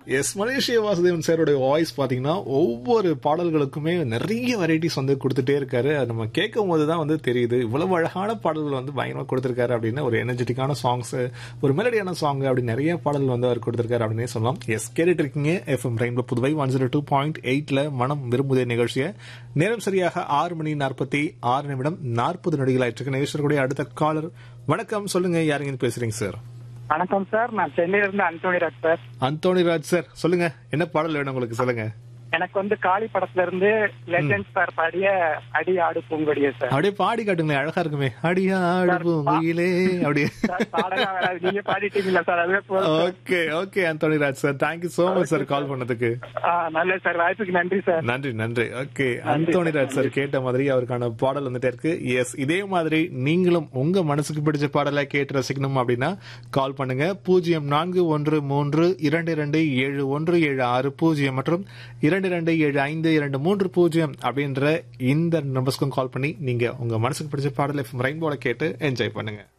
S Malaysia Vasudevan சாரோடைய voice பாத்தீங்கன்னா ஒவ்வொரு பாடல்களுக்குமே நிறைய வெரைட்டிஸ் வந்து கொடுத்துட்டே இருக்காரு அது நம்ம கேட்கும் போது தான் வந்து தெரியுது இவ்வளவு அழகான பாடல்கள் வந்து பயங்கரமா கொடுத்திருக்காரு அப்படின்னு ஒரு எனர்ஜெட்டிக்கான சாங்ஸ் ஒரு மெலடியான சாங் அப்படி நிறைய பாடல்கள் வந்து அவர் கொடுத்திருக்காரு அப்படின்னே சொல்லலாம் எஸ் கேட்டுட்டு இருக்கீங்க FM rainbow Puduvai one zero two point எயிட்ல மனம் விரும்புதே நிகழ்ச்சியை நேரம் சரியாக ஆறு மணி நாற்பத்தி ஆறு நிமிடம் நாற்பது நொடிகள் ஆயிட்டு நிகழ்ச்சியுடைய அடுத்த காலர் வணக்கம் சொல்லுங்க யாருங்க பேசுறீங்க சார் வணக்கம் சார் நான் சென்னையில இருந்து அந்தோனி ராஜ் சார் அந்தோனி ராஜ் சார் சொல்லுங்க என்ன பாடல் வேணும் உங்களுக்கு சொல்லுங்க எனக்கு வந்து காளி படத்துல இருந்து லெஜண்ட் சார் பாடிய அடி ஆடு பூங்கொடிய சார் அப்படியே பாடி காட்டுங்களேன் அழகா இருக்குமே அடியா அடுப்புயிலே அப்படியே சார், பாடலாம் வராது. நீங்க பாடிட்டீங்களா சார் அதுவே போதும் sir. Okay okay Anthony Raj sir thank you so much sir call பண்ணதுக்கு ஆ, நல்லது சார் வாய்ப்புக்கு நன்றி சார் நன்றி நன்றி ஓகே அந்தோனி ராஜ் சார் கேட்ட மாதிரி அவருக்கான பாடல் வந்துட்டே இருக்கு எஸ் இதே மாதிரி நீங்களும் உங்க மனசுக்கு பிடிச்ச பாடலை கேட்டு ரசிக்கணும் அப்படின்னா கால் பண்ணுங்க பூஜ்ஜியம் நான்கு ஒன்று மூன்று இரண்டு இரண்டு ஏழு ஒன்று ஏழு ஆறு பூஜ்ஜியம் மற்றும் இரண்டு இரண்டு ஏழு ஐந்து இரண்டு மூன்று பூஜ்ஜியம் அப்படின்ற இந்த நம்பர்ஸ்க்கும் கால் பண்ணி நீங்க உங்க மனசுக்கு பிடிச்ச பாடலை ரெயின்போல கேட்டு என்ஜாய் பண்ணுங்க